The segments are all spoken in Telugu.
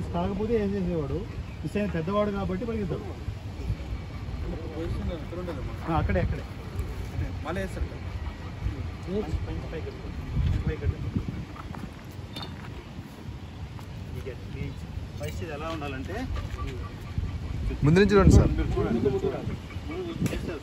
మిస్ కాకపోతే ఏం చేసేవాడు మిస్ అయిన పెద్దవాడు కాబట్టి పరిగెత్తాడు పొజిషన్ ఎక్కడ ఉండేదమ్మా ఆ, అక్కడే అక్కడే మళ్ళీ వేస్తాడు కదా. పంచి- పంచి పైకి ఎత్తు. పంచి పైకి ఎత్తు. ఇక ఈ పరిస్థితి ఎలా ఉండాలంటే ముందు నుంచి రండి సార్ మీరు చూడండి ముందు చేస్తారు.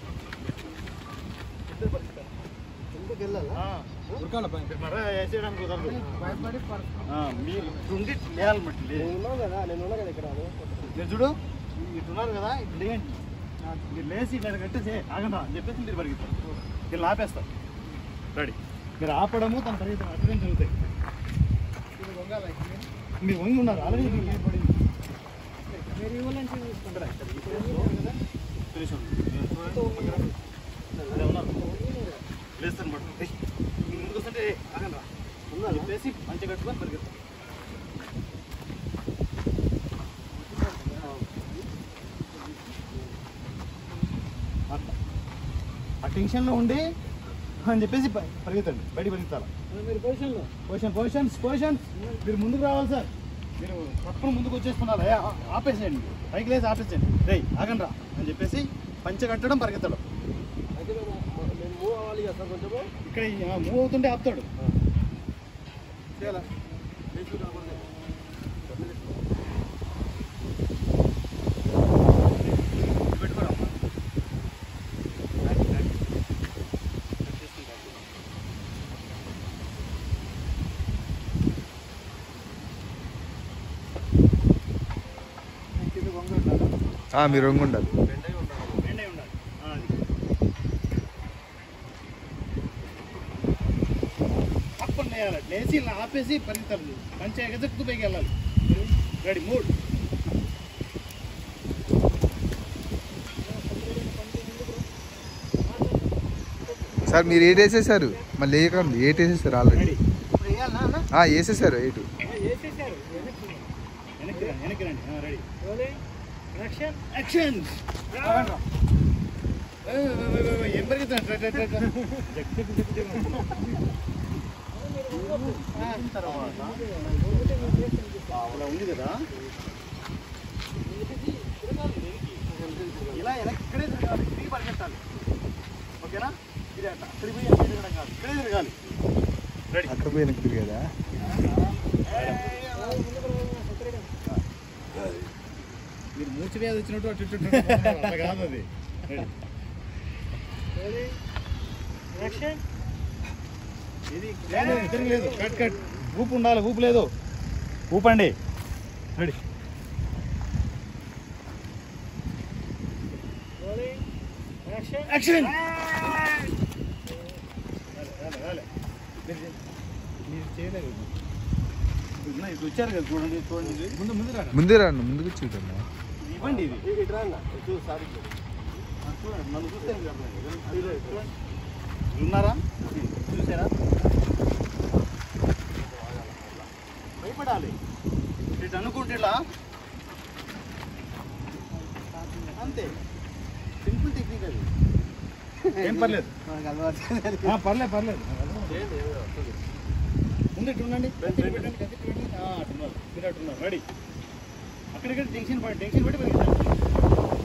ఆ, ఉరకాల పైన మీరు మరా వేసేయడానికి కుదరదు ఆ, మీరు ఇటుండి లేయాలన్నమాట లే- మీరు చూడు ఇటు ఉన్నారు కదా ఇటు లేయండి మీరు లేచి ఇట్లా కట్టేసి ఆగండి అని చెప్పేసి మీరు పరిగెత్తారు వీళ్ళు ఆపేస్తారు రెడీ మీరు ఆపడము తన పరిగెత్తం అటెండ్ జరుగుతాయి మీరు వంగి ఉన్నారు ఆల్రెడీ మీకు ఏర్పడింది ఇక్కడ, ఇక్కడ, ఈ ప్లేస్ లో కదా, ప్లేస్ ఉంది. మీరు చూడండి, పక్కన. అదే ఉన్నారు లేస్తారు మాట మీరు ముందుకు వస్తుంటే ఆగండి రా చెప్పేసి మంచిగా కట్టుకొని పరిగెత్తారు అట్లా ఆ టెన్షన్లో ఉండి అని చెప్పేసి ప- పరిగెత్తండి బయట పరిగెత్తాలి పొజిషన్ పొజిషన్స్ పొజిషన్స్ మీరు ముందుకు రావాలి సార్ మీరు తప్పని ముందుకు వచ్చేస్తున్నారు ఏ, ఆ- ఆపేసేయండి పైకి లేసి ఆపేసేయండి రే ఆగండి రా అని చెప్పేసి పంచ కట్టడం పరిగెత్తడం ఇక్కడ మూవ్ అవుతుంటే ఆపుతాడు చేయాలా పెట్టుకోరా ఆ, మీరు వంగి ఉండాలి బెండగా ఉండాలి బెండ్ అయి ఉండాలి ఆ, అది. తప్పని వేయాలి లేచి ఇలా ఆపేసి పరిగెత్తాలి పంచ ఎగజెక్తూ పైకి వెళ్ళాలి రెడీ మూడ్ సార్ మీరు ఎయిట్ వేసేసారు మళ్ళీ వేయకండి ఎయిట్ వేసేసారు ఆల్రెడీ రెడీ ఇప్పుడు వేయాలనా అన్న ఆ, వేసేసారు ఎయిట్ వెనక్కి రండి వెనక్కి రండి ఆ, రెడీ యాక్షన్ యాక్షన్ ఏం పరిగెత్తాను తర్వాత అలా ఉంది కదా ఇలా వెనక్కి ఇక్కడే తిరగాలి తిరిగి పరిగెత్తాలి ఓకేనా ఇది అట్లా తిరిగి అట్లా తిరగడం కాదు ఇక్కడే తిరగాలి రెడీ అక్కడ పోయి వెనక్కి తిరిగేదా మీరు మూర్చి వ్యాధి వచ్చినట్టు అటు ఇటు ఇటు ఇటు అట్లా కాదు అది ఇది లేదు, తిరగలేదు కట్ కట్ ఊపు ఉండాలి ఊపు లేదు ఊపండి రెడీ యాక్షన్ మీరు చేయలేదు ఇది ఇది వచ్చారు కదా చూడండి చూడండి ఇది. ముందు ముందు రా ముందే రండి ముందుకు చూడండి ఇవ్వండి ఇది ఆ, చూడండి నన్ను చూస్తే మీకు అర్థమైంది. ఇది చూడండి. ఉన్నారా చూసారా భయపడాలి ఇటు అనుకుంటే ఇలా అంతే సింపుల్ టెక్నిక్ అది ఏం పర్లేదు ఆ, పర్లేదు పర్లేదు ముందు ఇటు ఉండండి కత్తి ఇటు పెట్టండి కత్తి ఇటు పెట్టండి ఆ, అటు ఉన్నారు మీరు అటు ఉన్నారు రెడీ అక్కడిక్కడ టెన్షన్ పడి టెన్షన్ పడి పరిగెత్తాలి